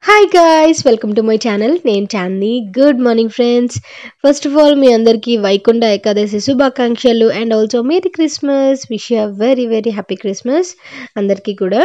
Hi guys welcome to my channel నేను Chandi good morning friends first of all మీ అందరికీ వైకుంఠ ఏకాదశి శుభాకాంక్షలు and also merry Christmas wish you very very happy Christmas అందరికీ కూడా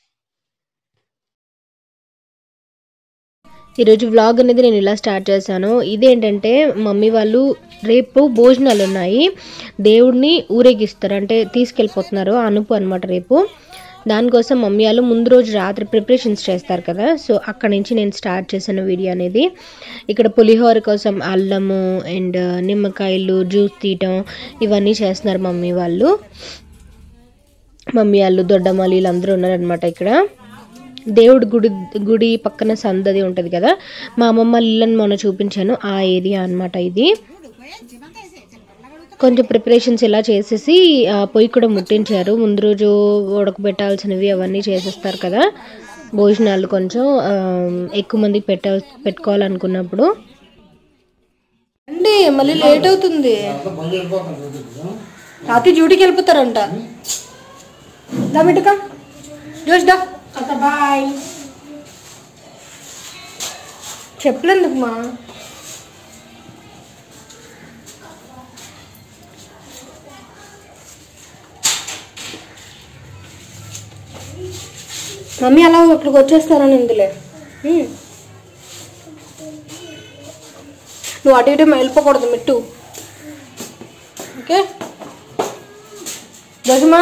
ఈరోజు vlog అనేది నేను ఇలా స్టార్ట్ చేశాను ఇదేంటంటే మమ్మీ వాళ్ళు రేపు భోజనాలు ఉన్నాయి దేవుడిని ఊరేగిస్తారు అంటే తీసుకెళ్ళిపోతున్నారు అనుపు అనమాట రేపు దానికోసం మమ్మీ వాళ్ళు ముందు రోజు రాత్రి ప్రిపరేషన్స్ చేస్తారు కదా సో అక్కడ నుంచి నేను స్టార్ట్ చేశాను వీడియో అనేది ఇక్కడ పులిహోర కోసం అల్లము అండ్ నిమ్మకాయలు జ్యూస్ తీయటం ఇవన్నీ చేస్తున్నారు మమ్మీ వాళ్ళు మమ్మీ వాళ్ళు దొడ్డమ్మ వీళ్ళందరూ ఉన్నారనమాట ఇక్కడ దేవుడి గుడి గుడి పక్కన సందది ఉంటుంది కదా మా అమ్మమ్మ ఇల్లని మొన్న చూపించాను ఆ ఏరియా అన్నమాట ఇది కొంచెం ప్రిపరేషన్స్ ఇలా చేసేసి ఆ, పొయ్యి కూడా ముట్టించారు ముందు రోజు ఉడకబెట్టాల్సినవి అవన్నీ చేసేస్తారు కదా భోజనాలు కొంచెం ఆ, ఎక్కువ మందికి పెట్ట పెట్టుకోవాలనుకున్నప్పుడు అండి మళ్ళీ లేట్ అవుతుంది రాత్రి డ్యూటీకి వెళ్ళిపోతారంట దా బిడ్డకా జోష్ దా బాయ్ చెప్పలేందుకు మా మమ్మీ అలా అక్కడికి వచ్చేస్తారని ఇందులే ఉమ్. నువ్వు అటు ఇటు వెళ్ళిపోకూడదు మిట్టు ఓకే దశమా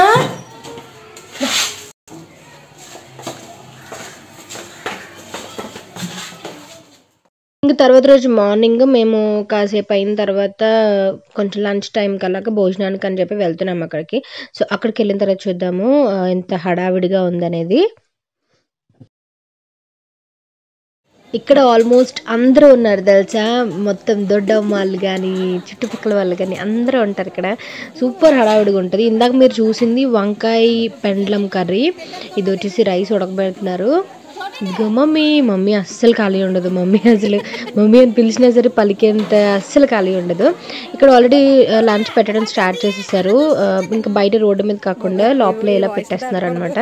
ఇంక తర్వాత రోజు మార్నింగ్ మేము కాసేపు అయిన తర్వాత కొంచెం లంచ్ టైం కల్లాక భోజనానికి అని చెప్పి వెళ్తున్నాం అక్కడికి సో అక్కడికి వెళ్ళిన తర్వాత చూద్దాము ఆ, ఎంత హడావిడిగా ఉందనేది ఇక్కడ ఆల్మోస్ట్ అందరూ ఉన్నారు తెలుసా మొత్తం దొడ్డమ్మ వాళ్ళు కానీ చుట్టుపక్కల వాళ్ళు కానీ అందరూ ఉంటారు ఇక్కడ సూపర్ హడావిడిగా ఉంటుంది ఇందాక మీరు చూసింది వంకాయ పెండ్లం కర్రీ ఇది వచ్చేసి రైస్ ఉడకబెడుతున్నారు ఇదిగో మమ్మీ మమ్మీ అస్సలు ఖాళీ ఉండదు మమ్మీ అసలు మమ్మీ అని పిలిచినా సరే పలికేంత అస్సలు ఖాళీ ఉండదు ఇక్కడ ఆల్రెడీ లంచ్ పెట్టడం స్టార్ట్ చేసేసారు ఆ, ఇంకా బయట రోడ్డు మీద కాకుండా లోపలే ఇలా పెట్టేస్తున్నారు అనమాట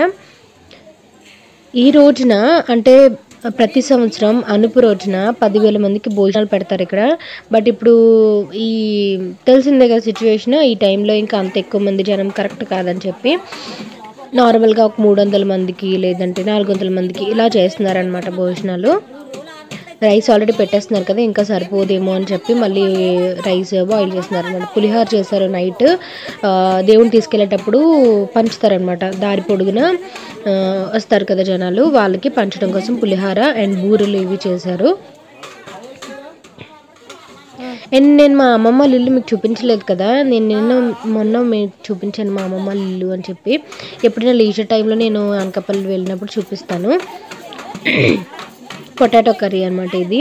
ఈ రోజున అంటే ప్రతి సంవత్సరం అనుపు రోజున పదివేల మందికి భోజనాలు పెడతారు ఇక్కడ బట్ ఇప్పుడు ఈ తెలిసిందే కదా సిచ్యువేషన్ ఈ టైంలో ఇంకా అంత ఎక్కువ మంది జనం కరెక్ట్ కాదని చెప్పి నార్మల్గా ఒక మూడు వందల మందికి లేదంటే నాలుగు వందల మందికి ఇలా చేస్తున్నారనమాట భోజనాలు రైస్ ఆల్రెడీ పెట్టేస్తున్నారు కదా ఇంకా సరిపోదేమో అని చెప్పి మళ్ళీ రైస్ బాయిల్ చేస్తున్నారు అనమాట పులిహోర చేశారు నైట్ దేవుని తీసుకెళ్ళేటప్పుడు పంచుతారనమాట దారి పొడుగున ఆ, వస్తారు కదా జనాలు వాళ్ళకి పంచడం కోసం పులిహోర అండ్ బూరెలు ఇవి చేశారు అండ్ నేను మా అమ్మమ్మ వాళ్ళ ఇల్లు మీకు చూపించలేదు కదా నేను నిన్న మొన్న మీకు చూపించాను మా అమ్మమ్మ వాళ్ళ ఇల్లు అని చెప్పి ఎప్పుడైనా లీజర్ టైంలో నేను అనకాపల్లి వెళ్ళినప్పుడు చూపిస్తాను పొటాటో కర్రీ అనమాట ఇది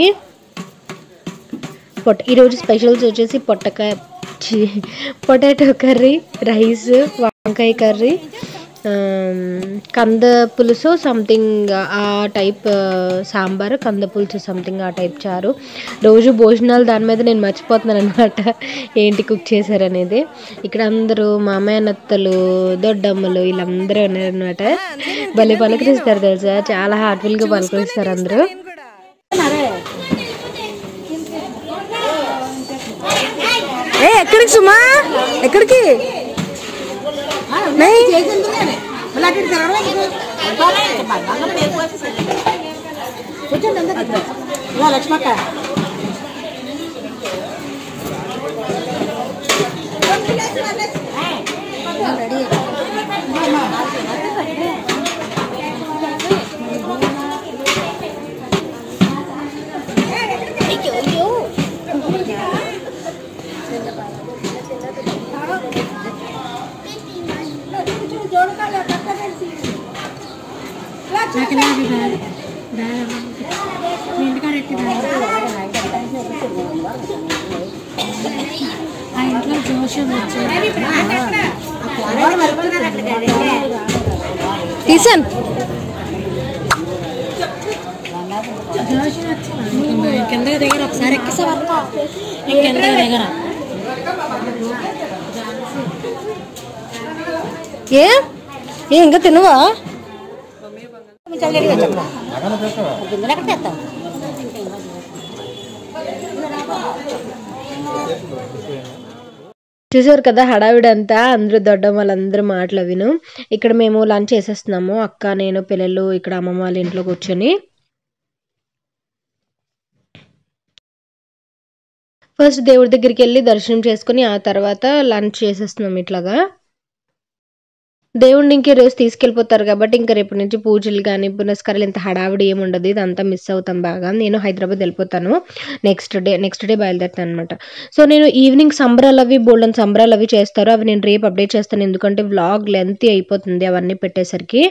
పొట ఈరోజు స్పెషల్స్ వచ్చేసి పొట్టకాయ ఛీ, పొటాటో కర్రీ రైస్ వంకాయ కర్రీ ఆమ్, కంద పులుసు సంథింగ్ ఆ టైప్ సాంబార్ కంద పులుసు సంథింగ్ ఆ టైప్ చారు రోజు భోజనాలు దాని మీద నేను మర్చిపోతున్నాను అనమాట ఏంటి కుక్ చేశారనేది ఇక్కడ అందరూ మా అమ్మాయి నత్తలు దొడ్డమ్మలు వీళ్ళందరూ ఉన్నారనమాట భలే పలకరిస్తారు తెలుసా చాలా హార్ట్ఫుల్గా పలకరిస్తారు అందరూ ఏ ఎక్కడికి సుమా ఎక్కడికి నై. లక్ష్మక్క ఆ ఇంట్లో జోషం వచ్చింది తీసాను జోషం వచ్చింది కింద దగ్గర ఒకసారి ఎక్కిసా కింద దగ్గర ఏ ఏ ఇంకా తినవా బిందెలు ఎక్కడ తెస్తావు చూసారు కదా హడావిడి అంతా అందరూ దొడ్డం వాళ్ళందరూ మాటలు విను ఇక్కడ మేము లంచ్ చేసేస్తున్నాము అక్క నేను పిల్లలు ఇక్కడ అమ్మమ్మ వాళ్ళ ఇంట్లో కూర్చొని ఫస్ట్ దేవుడి దగ్గరికి వెళ్ళి దర్శనం చేసుకుని ఆ తర్వాత లంచ్ చేసేస్తున్నాం ఇట్లాగా దేవుడిని ఇంక రోజు తీసుకెళ్ళిపోతారు కాబట్టి ఇంకా రేపటి నుంచి పూజలు కానీ పునస్కారాలు ఇంత హడావిడి ఏమి ఉండదు ఇదంతా మిస్ అవుతాం బాగా నేను హైదరాబాద్ వెళ్ళిపోతాను నెక్స్ట్ డే నెక్స్ట్ డే బయలుదేరుతాను అనమాట సో నేను ఈవినింగ్ సంబరాలు అవి బోల్డెన్ సంబరాలు అవి చేస్తారు అవి నేను రేపు అప్డేట్ చేస్తాను ఎందుకంటే వ్లాగ్ లెంత్ అయిపోతుంది అవన్నీ పెట్టేసరికి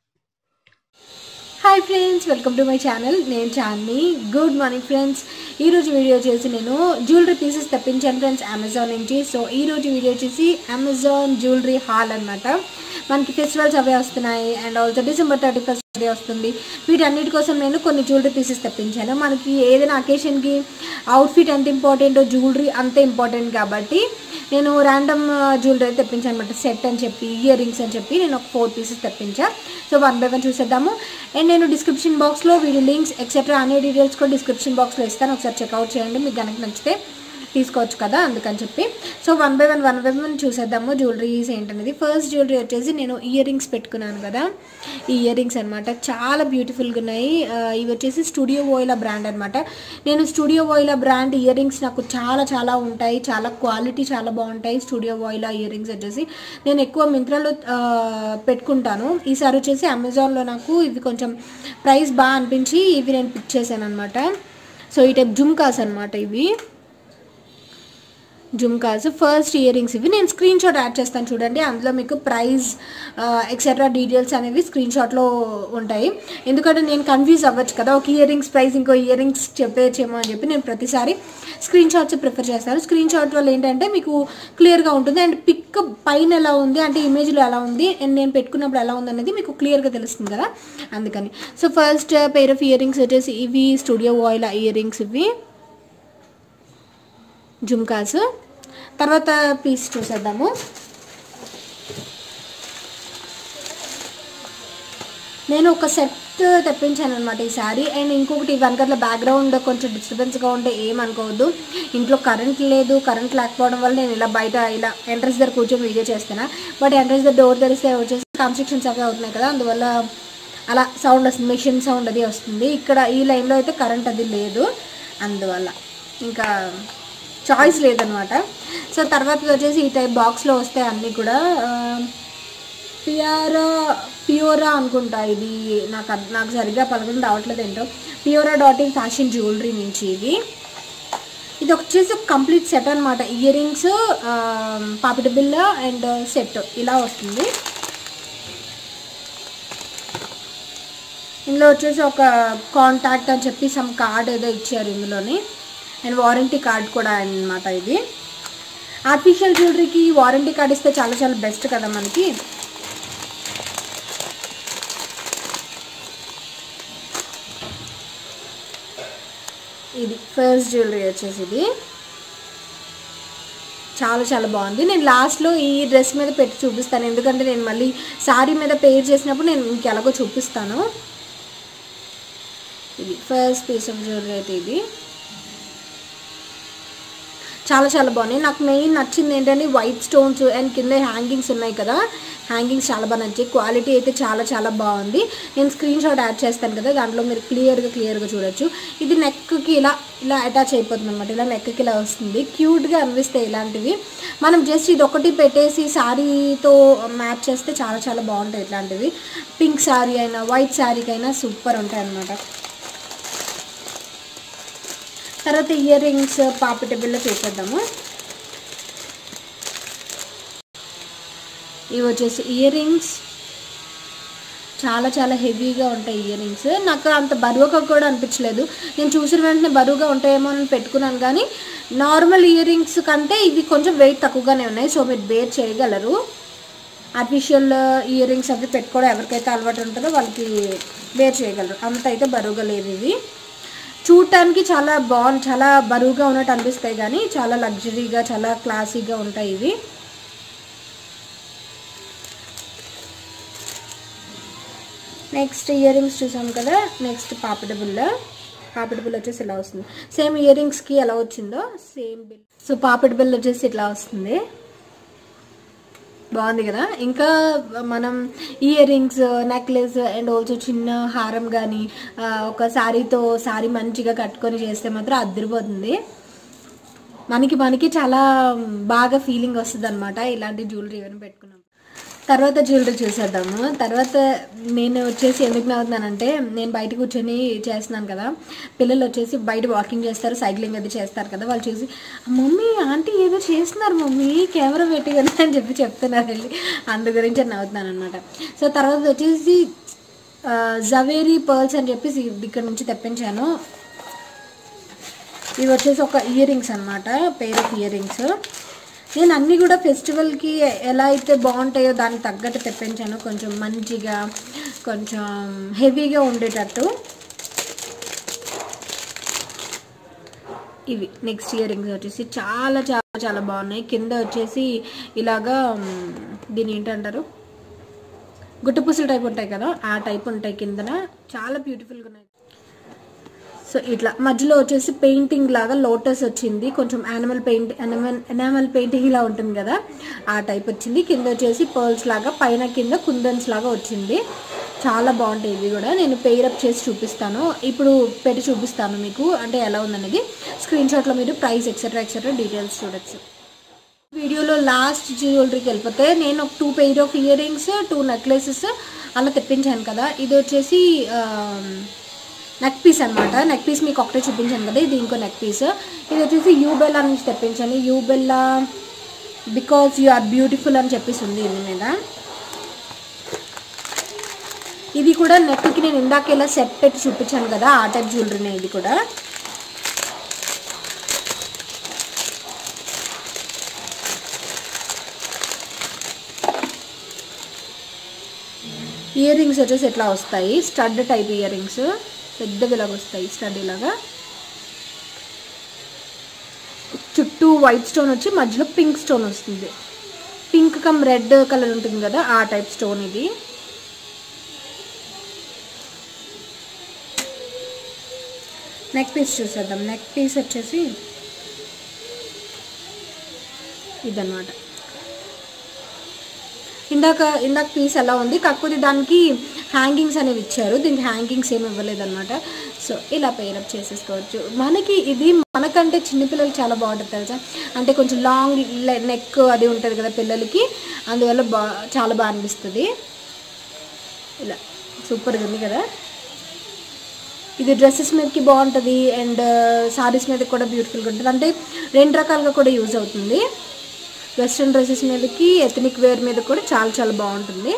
hi friends welcome to my channel నేను చాన్ని గుడ్ మార్నింగ్ ఫ్రెండ్స్ ఈరోజు వీడియో వచ్చేసి నేను జ్యువెలరీ పీసెస్ తెప్పించాను ఫ్రెండ్స్ అమెజాన్ నుంచి సో ఈరోజు వీడియో వచ్చేసి అమెజాన్ జ్యువెలరీ హాల్ అన్నమాట మనకి ఫెస్టివల్స్ అవే వస్తున్నాయి and also December thirty first day వస్తుంది వీటన్నిటి కోసం నేను కొన్ని జ్యువెలరీ పీసెస్ తెప్పించాను మనకి ఏదైనా అకేషన్కి అవుట్ఫిట్ ఎంత ఇంపార్టెంట్ జ్యువెలరీ అంత ఇంపార్టెంట్ కాబట్టి నేను ర్యాండమ్ జ్యువెలరీ తెప్పించాను అనమాట సెట్ అని చెప్పి ఇయర్ రింగ్స్ అని చెప్పి నేను ఒక ఫోర్ పీసెస్ తెప్పించా సో వన్ బై వన్ చూసేద్దాము అండ్ నేను డిస్క్రిప్షన్ బాక్స్లో వీడియో లింక్స్ ఎక్సెట్రా అనే డీటెయిల్స్ కూడా డిస్క్రిప్షన్ బాక్స్లో ఇస్తాను ఒకసారి చెక్అవుట్ చేయండి మీకు కనుక నచ్చితే తీసుకోవచ్చు కదా అందుకని చెప్పి so one by one one by one చూసేద్దాము జ్యువెలరీస్ ఏంటనేది ఫస్ట్ జ్యువెలరీ వచ్చేసి నేను ఇయర్ రింగ్స్ పెట్టుకున్నాను కదా ఈ ఇయర్ రింగ్స్ అనమాట చాలా బ్యూటిఫుల్గా ఉన్నాయి ఆ, ఇవి వచ్చేసి స్టూడియో ఓయిలా బ్రాండ్ అనమాట నేను studio Oyela brand earrings నాకు చాలా చాలా ఉంటాయి చాలా క్వాలిటీ చాలా బాగుంటాయి స్టూడియో ఓయిలా ఇయర్ రింగ్స్ వచ్చేసి నేను ఎక్కువ మింత్రాలో ఆ, పెట్టుకుంటాను ఈసారి వచ్చేసి అమెజాన్లో నాకు ఇవి కొంచెం ప్రైస్ బాగా అనిపించి ఇవి నేను పిక్ చేశాను అనమాట సో ఈ టైప్ జుమ్కాస్ అనమాట ఇవి జుమ్కాస్ ఫస్ట్ ఇయర్ రింగ్స్ ఇవి నేను స్క్రీన్ షాట్ యాడ్ చేస్తాను చూడండి అందులో మీకు ప్రైస్ ఎక్సెట్రా డీటెయిల్స్ అనేవి స్క్రీన్ షాట్లో ఉంటాయి ఎందుకంటే నేను కన్ఫ్యూజ్ అవ్వచ్చు కదా ఒక ఇయర్ రింగ్స్ ప్రైస్ ఇంకో ఇయర్ రింగ్స్ చెప్పేయచ్చేమో అని చెప్పి నేను ప్రతిసారి స్క్రీన్ షాట్స్ ప్రిఫర్ చేస్తాను స్క్రీన్ షాట్ వల్ల ఏంటంటే మీకు క్లియర్గా ఉంటుంది అండ్ పిక్ పైన ఎలా ఉంది అంటే ఇమేజ్లో ఎలా ఉంది అండ్ నేను పెట్టుకున్నప్పుడు ఎలా ఉంది అనేది మీకు క్లియర్గా తెలుస్తుంది కదా అందుకని so first pair of earrings వచ్చేసి ఇవి స్టూడియో ఆయిల్ ఇయర్ రింగ్స్ ఇవి జుమ్కాస్ తర్వాత పీస్ చూసేద్దాము నేను ఒక సెట్ తెప్పించాను అనమాట ఈసారి అండ్ ఇంకొకటి వెనకట్ల బ్యాక్గ్రౌండ్ కొంచెం డిస్టర్బెన్స్గా ఉంటే ఏమనుకోవద్దు ఇంట్లో కరెంట్ లేదు కరెంట్ లేకపోవడం వల్ల నేను ఇలా బయట ఇలా ఎంట్రన్స్ దగ్గర కూర్చొని వీడియో చేస్తున్నా బట్ ఎంట్రన్స్ దగ్గర డోర్ తెరిస్తే వచ్చేసి కన్స్ట్రక్షన్స్ అవి అవుతున్నాయి కదా అందువల్ల అలా సౌండ్ వస్తుంది మెషిన్ సౌండ్ అది వస్తుంది ఇక్కడ ఈ లైన్లో అయితే కరెంట్ అది లేదు అందువల్ల ఇంకా చాయిస్ లేదనమాట సో తర్వాత వచ్చేసి ఈ టైప్ బాక్స్లో వస్తాయి అన్నీ కూడా ఆ, పియారా పియోరా అనుకుంటా ఇది నాకు అర్థ- నాకు సరిగ్గా పలకడం రావట్లేదు ఏంటో Peora dot in fashion jewellery నుంచి ఇది ఇది వచ్చేసి ఒక కంప్లీట్ సెట్ అనమాట ఇయర్ రింగ్స్ పాపిట బిల్ల అండ్ సెట్ ఇలా వస్తుంది ఇందులో వచ్చేసి ఒక కాంటాక్ట్ అని చెప్పి సమ్ కార్డ్ ఏదో ఇచ్చారు ఇందులోని అండ్ వారంటీ కార్డ్ కూడా అన్నమాట ఇది ఆర్టిఫిషియల్ జ్యువెలరీకి వారంటీ కార్డ్ ఇస్తే చాలా చాలా బెస్ట్ కదా మనకి ఇది ఫస్ట్ జ్యువెలరీ వచ్చేసి ఇది చాలా చాలా బాగుంది నేను లాస్ట్లో ఈ డ్రెస్ మీద పెట్టి చూపిస్తాను ఎందుకంటే నేను మళ్ళీ శారీ మీద పేర్ చేసినప్పుడు నేను మీకు ఎలాగో చూపిస్తాను ఇది ఫస్ట్ పీస్ ఆఫ్ జ్యువెలరీ అయితే ఇది చాలా చాలా బాగున్నాయి నాకు మెయిన్ నచ్చింది ఏంటంటే వైట్ స్టోన్స్ అండ్ కింద హ్యాంగింగ్స్ ఉన్నాయి కదా హ్యాంగింగ్స్ చాలా బాగా నచ్చాయి క్వాలిటీ అయితే చాలా చాలా బాగుంది నేను స్క్రీన్ షాట్ యాడ్ చేస్తాను కదా దాంట్లో మీరు క్లియర్గా క్లియర్గా చూడొచ్చు ఇది నెక్కి ఇలా ఇలా అటాచ్ అయిపోతుంది అనమాట ఇలా నెక్కి ఇలా వస్తుంది క్యూట్గా అనిపిస్తాయి ఇలాంటివి మనం జస్ట్ ఇది ఒకటి పెట్టేసి శారీతో మ్యాచ్ చేస్తే చాలా చాలా బాగుంటాయి ఇట్లాంటివి పింక్ శారీ అయినా వైట్ శారీకి అయినా సూపర్ ఉంటాయి అన్నమాట తర్వాత ఇయర్ రింగ్స్ పాపిటబుల్లో చేసేద్దాము ఇవి వచ్చేసి ఇయర్ రింగ్స్ చాలా చాలా హెవీగా ఉంటాయి ఇయర్ రింగ్స్ నాకు అంత బరువుగా కూడా అనిపించలేదు నేను చూసిన వెంటనే బరువుగా ఉంటాయేమో అని పెట్టుకున్నాను కానీ నార్మల్ ఇయర్ రింగ్స్ కంటే ఇవి కొంచెం వెయిట్ తక్కువగానే ఉన్నాయి సో మీరు బేర్ చేయగలరు ఆర్టిఫిషియల్ ఇయర్ రింగ్స్ అవి పెట్టుకోవడం ఎవరికైతే అలవాటు ఉంటుందో వాళ్ళకి బేర్ చేయగలరు అంత అయితే బరువుగా లేవు ఇవి చూడటానికి చాలా బాగుంది చాలా బరువుగా ఉన్నట్టు అనిపిస్తాయి కానీ చాలా లగ్జరీగా చాలా క్లాసీగా ఉంటాయి ఇవి నెక్స్ట్ ఇయర్ రింగ్స్ చూసాం కదా నెక్స్ట్ పాపిడి బిల్ల పాపిడి బిల్ వచ్చేసి ఇలా వస్తుంది సేమ్ ఇయర్ రింగ్స్కి ఎలా వచ్చిందో సేమ్ బిల్ సో పాపిడి బిల్ వచ్చేసి ఇట్లా వస్తుంది బాగుంది కదా ఇంకా మనం earrings necklace and also చిన్న హారం కానీ ఒక శారీతో శారీ మంచిగా కట్టుకొని చేస్తే మాత్రం అద్దరిపోతుంది మనకి మనకి చాలా బాగా ఫీలింగ్ వస్తుంది అనమాట ఇలాంటి జ్యువెలరీ ఏమైనా పెట్టుకున్నాం తర్వాత జ్యువెలరీ చూసేద్దాము తర్వాత నేను వచ్చేసి ఎందుకు నవ్వుతున్నానంటే నేను బయట కూర్చొని చేస్తున్నాను కదా పిల్లలు వచ్చేసి బయట వాకింగ్ చేస్తారు సైక్లింగ్ అది చేస్తారు కదా వాళ్ళు చూసి మమ్మీ ఆంటీ ఏదో చేస్తున్నారు మమ్మీ కెమెరా పెట్టి కదా అని చెప్పి చెప్తున్నారు వెళ్ళి అందు గురించి నవ్వుతున్నాను అనమాట సో తర్వాత వచ్చేసి ఆ, జవేరీ పర్ల్స్ అని చెప్పేసి ఇక్కడ నుంచి తెప్పించాను ఇవి వచ్చేసి ఒక ఇయర్ రింగ్స్ అనమాట పేర్ ఆఫ్ ఇయర్ రింగ్స్ నేను అన్నీ కూడా ఫెస్టివల్కి ఎలా అయితే బాగుంటాయో దానికి తగ్గట్టు తెప్పించాను కొంచెం మంచిగా కొంచెం హెవీగా ఉండేటట్టు ఇవి నెక్స్ట్ ఇయర్ రింగ్స్ వచ్చేసి చాలా చాలా చాలా బాగున్నాయి కింద వచ్చేసి ఇలాగా మ్, దీని ఏంటంటారు గుట్టపూసలు టైప్ ఉంటాయి కదా ఆ టైప్ ఉంటాయి కిందన చాలా బ్యూటిఫుల్గా ఉన్నాయి సో ఇట్లా మధ్యలో వచ్చేసి పెయింటింగ్ లాగా లోటస్ వచ్చింది కొంచెం animal paint animal enamel painting ఇలా ఉంటుంది కదా ఆ టైప్ వచ్చింది కింద వచ్చేసి పర్ల్స్ లాగా పైన కింద కుందన్స్ లాగా వచ్చింది చాలా బాగుంటాయి ఇవి కూడా నేను పెయిర్ అప్ చేసి చూపిస్తాను ఇప్పుడు పెట్టి చూపిస్తాను మీకు అంటే ఎలా ఉందనేది స్క్రీన్ షాట్లో మీరు ప్రైస్ ఎక్సెట్రా ఎక్సెట్రా డీటెయిల్స్ చూడొచ్చు వీడియోలో లాస్ట్ జ్యువెలరీకి వెళ్ళిపోతే నేను ఒక two pair of earrings two necklaces అలా తెప్పించాను కదా ఇది వచ్చేసి నెక్ పీస్ అనమాట నెక్ పీస్ మీకు ఒకటే చూపించాను కదా ఇది ఇంకో నెక్ పీస్ ఇది వచ్చేసి యూబెల్లా నుంచి తెప్పించాను Yubella because you are beautiful అని చెప్పేసి ఉంది ఇది మీద ఇది కూడా నెక్కి నేను ఇందాక ఇలా సెట్ పెట్టి చూపించాను కదా ఆ టైప్ జ్యువెలరీనే ఇది కూడా ఇయర్ రింగ్స్ వచ్చేసి ఎట్లా వస్తాయి స్టడ్ టైప్ ఇయర్ రింగ్స్ పెద్దవి ఇలాగ వస్తాయి స్టడ్ ఇలాగా చుట్టూ వైట్ స్టోన్ వచ్చి మధ్యలో పింక్ స్టోన్ వస్తుంది పింక్ కమ్ రెడ్ కలర్ ఉంటుంది కదా ఆ టైప్ స్టోన్ ఇది నెక్ పీస్ చూసేద్దాం నెక్ పీస్ వచ్చేసి ఇదన్నమాట ఇందాక ఇందాక పీస్ ఎలా ఉంది కాకపోతే దానికి హ్యాంగింగ్స్ అనేవి ఇచ్చారు దీనికి హ్యాంగింగ్స్ ఏమి ఇవ్వలేదు అనమాట సో ఇలా పేరప్ చేసేసుకోవచ్చు మనకి ఇది మనకంటే చిన్నపిల్లలకి చాలా బాగుంటుంది తెలుసా అంటే కొంచెం లాంగ్ నెక్ అది ఉంటుంది కదా పిల్లలకి అందువల్ల బా చాలా బాగా అనిపిస్తుంది ఇలా సూపర్గా ఉంది కదా ఇది డ్రెస్సెస్ మీదకి బాగుంటుంది అండ్ సారీస్ మీద కూడా బ్యూటిఫుల్గా ఉంటుంది అంటే రెండు రకాలుగా కూడా యూజ్ అవుతుంది వెస్ట్రన్ డ్రెస్సెస్ మీదకి ఎథనిక్ వేర్ మీద కూడా చాలా చాలా బాగుంటుంది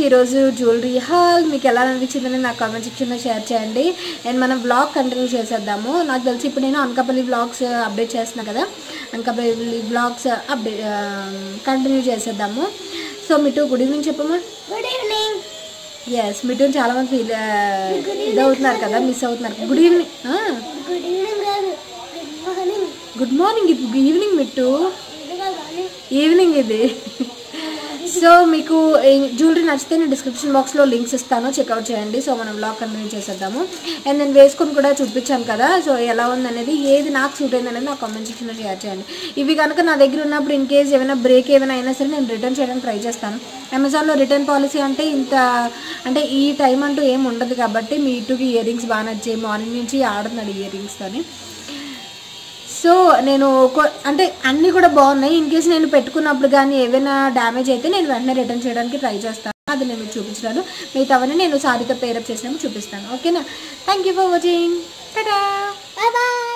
ఈరోజు జ్యువెలరీ హాల్ మీకు ఎలా అనిపించిందని నాకు కామెంట్ సెక్షన్లో షేర్ చేయండి అండ్ మనం బ్లాగ్ కంటిన్యూ చేసేద్దాము నాకు తెలిసి ఇప్పుడు నేను అనకాపల్లి బ్లాగ్స్ అప్డేట్ చేస్తున్నా కదా అనకాపల్లి బ్లాగ్స్ అప్డేట్ కంటిన్యూ చేసేద్దాము సో మిటు గుడ్ ఈవినింగ్ చెప్పమ్మా గుడ్ ఈవినింగ్ ఎస్ మిటు చాలా మంది ఫీల్ ఇది అవుతున్నారు కదా మిస్ అవుతున్నారు గుడ్ ఈవినింగ్ గుడ్ ఈవినింగ్ కాదు గుడ్ మార్నింగ్ గుడ్ మార్నింగ్ ఇది ఈవినింగ్ మిట్టు ఇది కాదు ఈవినింగ్ ఇది సో మీకు జ్యువెలరీ నచ్చితే నేను డిస్క్రిప్షన్ బాక్స్లో లింక్స్ ఇస్తాను చెక్అవుట్ చేయండి సో మనం బ్లాగ్ కంటిన్యూ చేసేద్దాము అండ్ నేను వేసుకొని కూడా చూపించాను కదా సో ఎలా ఉందనేది ఏది నాకు సూట్ అయింది అనేది నాకు కామెంట్ సెక్షన్లో షేర్ చేయండి ఇవి కనుక నా దగ్గర ఉన్నప్పుడు ఇన్ కేస్ ఏమైనా బ్రేక్ ఏమైనా అయినా సరే నేను రిటర్న్ చేయడానికి ట్రై చేస్తాను అమెజాన్లో రిటర్న్ పాలసీ అంటే ఇంత అంటే ఈ టైం అంటూ ఏం ఉండదు కాబట్టి మీ ఇటుకి ఇయర్ రింగ్స్ బాగా నచ్చాయి మార్నింగ్ నుంచి ఆడుతున్నాడు ఇయర్ రింగ్స్తోని సో నేను కొ- అంటే అన్నీ కూడా బాగున్నాయి ఇన్ కేస్ నేను పెట్టుకున్నప్పుడు కానీ ఏవైనా డ్యామేజ్ అయితే నేను వెంటనే రిటర్న్ చేయడానికి ట్రై చేస్తాను అది నేను మీకు చూపించాను మిగతావన్నీ నేను సారీతో పేరప్ చేసినప్పుడు చూపిస్తాను ఓకేనా thank you for watching tata bye bye